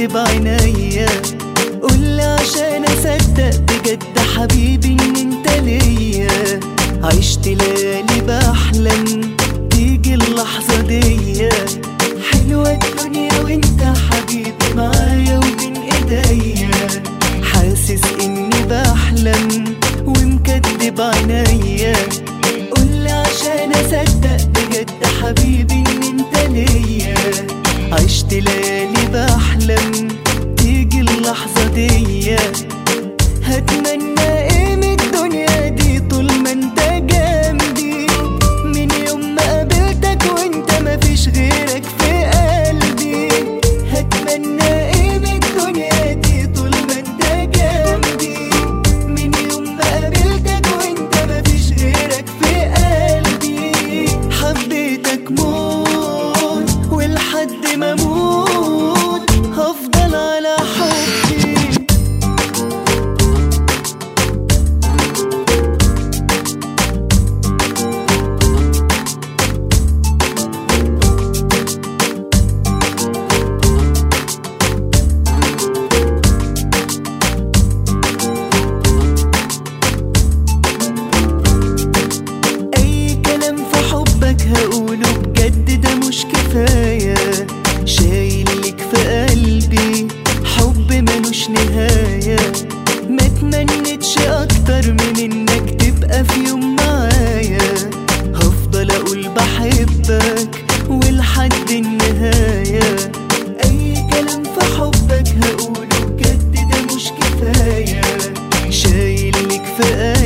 بعينيا قولي عشان اصدق بجد حبيبي ان انت ليا عشت ليالي بحلم تيجي اللحظة دي حلوة الدنيا وانت حبيبي معايا وبين ايديا حاسس اني بحلم ومكدب عينيا قولي عشان اصدق بجد حبيبي ان انت ليا عشت ليالي بحلم تيجي اللحظة دي هتمنى ايه من الدنيا دي طول ما انت جنبي من يوم ما قابلتك وانت مفيش غيرك في قلبي هتمنى ايه من الدنيا دي طول ما انت جنبي من يوم ما قابلتك وانت مفيش غيرك في قلبي حبيتك موت ولحد ما اموت هفضل على حبي اي كلام في حبك هقوله بجد ده مش كفاية شايلك في قلبي حب ملوش نهاية ما تمنتش اكتر من انك تبقى في يوم معايا هفضل اقول بحبك ولحد النهاية اي كلام في حبك هقوله بجد ده مش كفاية شايلك في